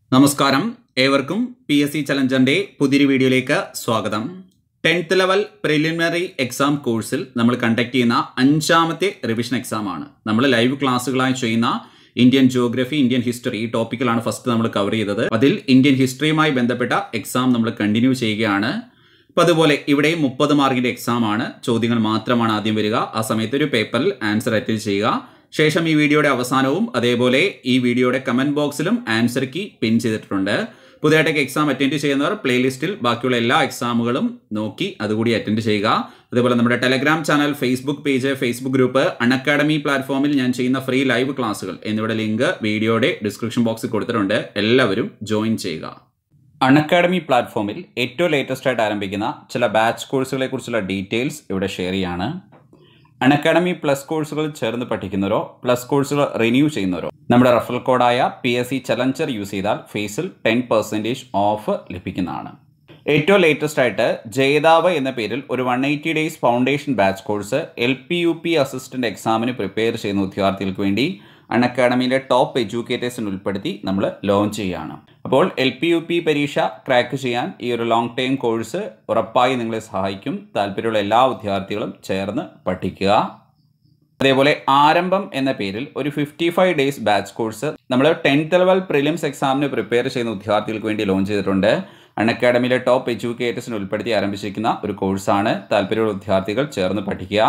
നമസ്കാരം ഏവർക്കും P S C ചലഞ്ചറിന്റെ പുതിയൊരു വീഡിയോയിലേക്ക് സ്വാഗതം ടെൻത്ത് ലെവൽ പ്രിലിമിനറി എക്സാം കോഴ്സിൽ നമ്മൾ കണ്ടക്ട് ചെയ്യുന്ന അഞ്ചാമത്തെ റിവിഷൻ എക്സാം ആണ് നമ്മൾ ലൈവ് ക്ലാസ്സുകളായി ചെയ്യുന്ന ഇന്ത്യൻ ജിയോഗ്രഫി ഇന്ത്യൻ ഹിസ്റ്ററി ഈ ടോപ്പിക്കിലാണ് ഫസ്റ്റ് നമ്മൾ കവർ ചെയ്തത് അതിൽ ഇന്ത്യൻ ഹിസ്റ്ററിയുമായി ബന്ധപ്പെട്ട എക്സാം നമ്മൾ കണ്ടിന്യൂ ചെയ്യുകയാണ് അപ്പോൾ അതുപോലെ ഇവിടെയും മുപ്പത് മാർക്കിന്റെ എക്സാം ആണ് ചോദ്യങ്ങൾ മാത്രമാണ് ആദ്യം വരിക ആ സമയത്ത് ഒരു പേപ്പറിൽ ആൻസർ അറ്റൻഡ് ചെയ്യുക ശേഷം ഈ വീഡിയോയുടെ അവസാനവും അതേപോലെ ഈ വീഡിയോയുടെ കമന്റ് ബോക്സിലും ആൻസർ കീ പിൻ ചെയ്തിട്ടുണ്ട് പുതിയതായിട്ടൊക്കെ എക്സാം അറ്റൻഡ് ചെയ്യുന്നവർ പ്ലേലിസ്റ്റിൽ ബാക്കിയുള്ള എല്ലാ എക്സാമുകളും നോക്കി അതുകൂടി അറ്റൻഡ് ചെയ്യുക അതുപോലെ നമ്മുടെ Telegram channel Facebook page Facebook group Unacademy പ്ലാറ്റ്ഫോമിൽ ഞാൻ ചെയ്യുന്ന ഫ്രീ ലൈവ് ക്ലാസ്സുകൾ എന്നിവയുടെ ലിങ്ക് വീഡിയോയുടെ ഡിസ്ക്രിപ്ഷൻ ബോക്സിൽ കൊടുത്തിട്ടുണ്ട് എല്ലാവരും ജോയിൻ ചെയ്യുക അൺഅക്കാഡമി പ്ലാറ്റ്ഫോമിൽ ഏറ്റവും ലേറ്റസ്റ്റ് ആയിട്ട് ആരംഭിക്കുന്ന ചില ബാച്ച് കോഴ്സുകളെ കുറിച്ചുള്ള ഡീറ്റെയിൽസ് ഇവിടെ ഷെയർ ചെയ്യാണ് അൺഅക്കാഡമി പ്ലസ് കോഴ്സുകൾ ചേർന്ന് പഠിക്കുന്നവരോ പ്ലസ് കോഴ്സുകൾ റിന്യൂ ചെയ്യുന്നവരോ നമ്മുടെ റഫറൽ കോഡായ P S C challenger use ചെയ്താൽ ഫേസിൽ ടെൻ പെർസെൻറ്റേജ് ഓഫ് ലഭിക്കുന്നതാണ് ഏറ്റവും ലേറ്റസ്റ്റ് ആയിട്ട് ജേതാവ് എന്ന പേരിൽ ഒരു one eighty days foundation batch course L P U P assistant എക്സാമിന് പ്രിപ്പയർ ചെയ്യുന്ന ഉദ്യോഗാർത്ഥികൾക്ക് വേണ്ടി അൺഅക്കാഡമിയിലെ ടോപ്പ് എഡ്യൂക്കേറ്റേഴ്സിന് ഉൾപ്പെടുത്തി നമ്മൾ ലോഞ്ച് ചെയ്യുകയാണ് അപ്പോൾ എൽ പി യു പി പരീക്ഷ ക്രാക്ക് ചെയ്യാൻ ഈ ഒരു ലോങ് ടൈം കോഴ്സ് ഉറപ്പായി നിങ്ങളെ സഹായിക്കും താല്പര്യമുള്ള എല്ലാ വിദ്യാർത്ഥികളും ചേർന്ന് പഠിക്കുക അതേപോലെ ആരംഭം എന്ന പേരിൽ ഒരു fifty five days batch course നമ്മൾ ടെൻത്ത് ലെവൽ പ്രിലിംസ് എക്സാമിന് പ്രിപ്പയർ ചെയ്യുന്ന വിദ്യാർത്ഥികൾക്ക് വേണ്ടി ലോഞ്ച് ചെയ്തിട്ടുണ്ട് അൺഅക്കാഡമിയിലെ ടോപ്പ് എഡ്യൂക്കേറ്റേഴ്സിന് ഉൾപ്പെടുത്തി ആരംഭിച്ചിരിക്കുന്ന ഒരു കോഴ്സാണ് താല്പര്യമുള്ള വിദ്യാർത്ഥികൾ ചേർന്ന് പഠിക്കുക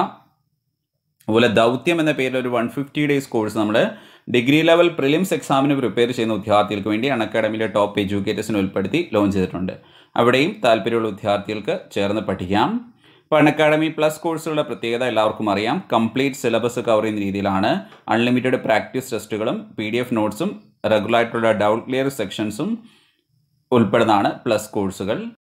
അതുപോലെ ദൗത്യം എന്ന പേരിൽ ഒരു വൺ ഫിഫ്റ്റി ഡേയ്സ് കോഴ്സ് നമ്മൾ ഡിഗ്രി ലെവൽ പ്രിലിംസ് എക്സാമിന് പ്രിപ്പയർ ചെയ്യുന്ന വിദ്യാർത്ഥികൾക്ക് വേണ്ടി അൺഅക്കാഡമിയിലെ ടോപ്പ് എഡ്യൂക്കേറ്റേഴ്സിന് ഉൾപ്പെടുത്തി ലോഞ്ച് ചെയ്തിട്ടുണ്ട് അവിടെയും താല്പര്യമുള്ള വിദ്യാർത്ഥികൾക്ക് ചേർന്ന് പഠിക്കാം ഇപ്പോൾ അൺഅക്കാഡമി പ്ലസ് കോഴ്സുകളുടെ പ്രത്യേകത എല്ലാവർക്കും അറിയാം കംപ്ലീറ്റ് സിലബസ് കവർ ചെയ്യുന്ന രീതിയിലാണ് അൺലിമിറ്റഡ് പ്രാക്ടീസ് ടെസ്റ്റുകളും പി ഡി എഫ് നോട്ട്സും റെഗുലർ ആയിട്ടുള്ള ഡൗട്ട് ക്ലിയർ സെക്ഷൻസും ഉൾപ്പെടുന്നതാണ് പ്ലസ് കോഴ്സുകൾ